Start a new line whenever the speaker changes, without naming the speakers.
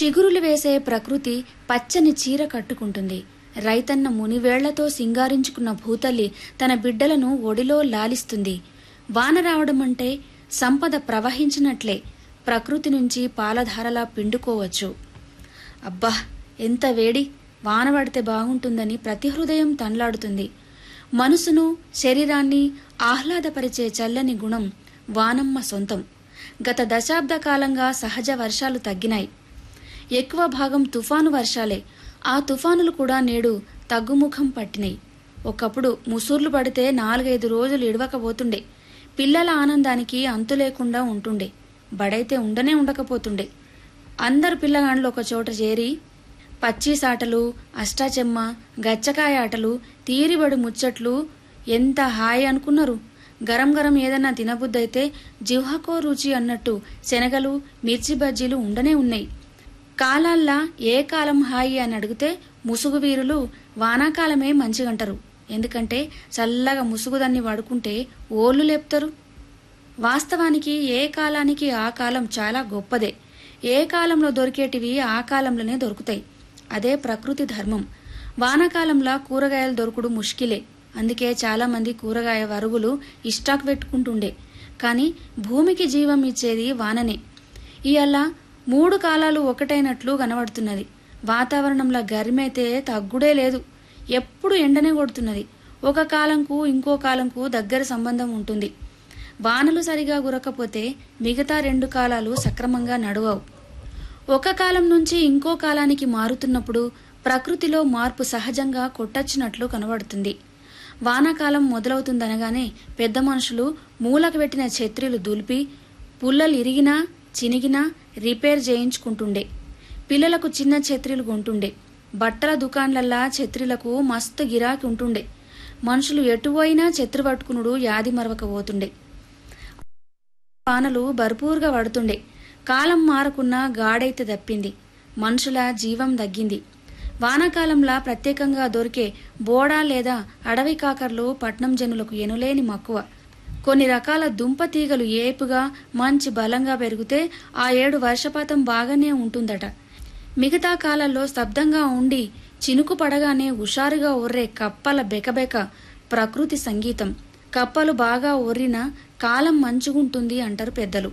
చిగురులు వేసే ప్రకృతి పచ్చని చీర కట్టుకుంటుంది రైతన్న మునివేళ్లతో సింగారించుకున్న భూతల్లి తన బిడ్డలను ఒడిలో లాలిస్తుంది వాన రావడం అంటే సంపద ప్రవహించినట్లే ప్రకృతి నుంచి పాలధారలా పిండుకోవచ్చు అబ్బా ఎంత వేడి వాన పడితే బాగుంటుందని ప్రతి హృదయం తన్లాడుతుంది మనసును శరీరాన్ని ఆహ్లాదపరిచే చల్లని గుణం వానమ్మ సొంతం గత దశాబ్ద కాలంగా సహజ వర్షాలు తగ్గినాయి ఎక్కువ భాగం తుఫాను వర్షాలే ఆ తుఫానులు కూడా నేడు తగ్గుముఖం పట్టినాయి ఒకప్పుడు ముసూర్లు పడితే నాలుగైదు రోజులు ఇడవకపోతుండే పిల్లల ఆనందానికి అంతు లేకుండా ఉంటుండే బడైతే ఉండనే ఉండకపోతుండే అందరు పిల్లగాండ్లు ఒక చోట చేరి పచ్చీసాటలు అష్టాచెమ్మ గచ్చకాయ ఆటలు తీరిబడి ముచ్చట్లు ఎంత హాయి అనుకున్నారు గరం గరం ఏదన్నా తినబుద్దైతే జిహ్వకో రుచి అన్నట్టు శనగలు మిర్చి బజ్జీలు ఉండనే ఉన్నాయి కాలాల్లా ఏ కాలం హాయి అని అడిగితే ముసుగు వీరులు వానాకాలమే మంచిగంటారు ఎందుకంటే చల్లగా ముసుగుదాన్ని పడుకుంటే ఓళ్ళు లేపుతారు వాస్తవానికి ఏ కాలానికి ఆ కాలం చాలా గొప్పదే ఏ కాలంలో దొరికేటివి ఆ కాలంలోనే దొరుకుతాయి అదే ప్రకృతి ధర్మం వానాకాలంలో కూరగాయలు దొరుకుడు ముష్కిలే అందుకే చాలా మంది కూరగాయ వరుగులు ఇష్టాక్ పెట్టుకుంటుండే కానీ భూమికి జీవం ఇచ్చేది వాననే ఇవాళ మూడు కాలాలు ఒకటైనట్లు కనబడుతున్నది వాతావరణంలో గరిమైతే తగ్గుడే లేదు ఎప్పుడు ఎండనే కొడుతున్నది ఒక కాలంకు ఇంకో కాలంకు దగ్గర సంబంధం ఉంటుంది వానలు సరిగా గురకపోతే మిగతా రెండు కాలాలు సక్రమంగా నడవవు ఒక కాలం నుంచి ఇంకో కాలానికి మారుతున్నప్పుడు ప్రకృతిలో మార్పు సహజంగా కొట్టొచ్చినట్లు కనబడుతుంది వానాకాలం మొదలవుతుందనగానే పెద్ద మనుషులు మూలకు పెట్టిన ఛత్రీలు దులిపి పుల్లలు ఇరిగినా చినిగినా రిపేర్ చేయించుకుంటుండే పిల్లలకు చిన్న ఛత్రీలు కొంటుండే బట్టల దుకాన్లల్లా ఛత్రీలకు మస్తు గిరాకీ ఉంటుండే మనుషులు ఎటువైనా ఛత్రి పట్టుకునుడు యాది మరవకపోతుండే వానలు భర్పూరుగా పడుతుండే కాలం మారకున్నా గాడైతే తప్పింది మనుషుల జీవం తగ్గింది వానాకాలంలా ప్రత్యేకంగా దొరికే బోడా లేదా అడవి కాకర్లు పట్నం జనులకు ఎనులేని మక్కువ కొన్ని రకాల దుంప తీగలు ఏపుగా మంచి బలంగా పెరిగితే ఆ ఏడు వర్షపాతం బాగానే ఉంటుందట మిగతా కాలాల్లో స్తబ్దంగా ఉండి చినుకు పడగానే హుషారుగా ఒర్రే కప్పల బెకబెక ప్రకృతి సంగీతం కప్పలు బాగా ఒర్రినా కాలం మంచుగుంటుంది అంటారు పెద్దలు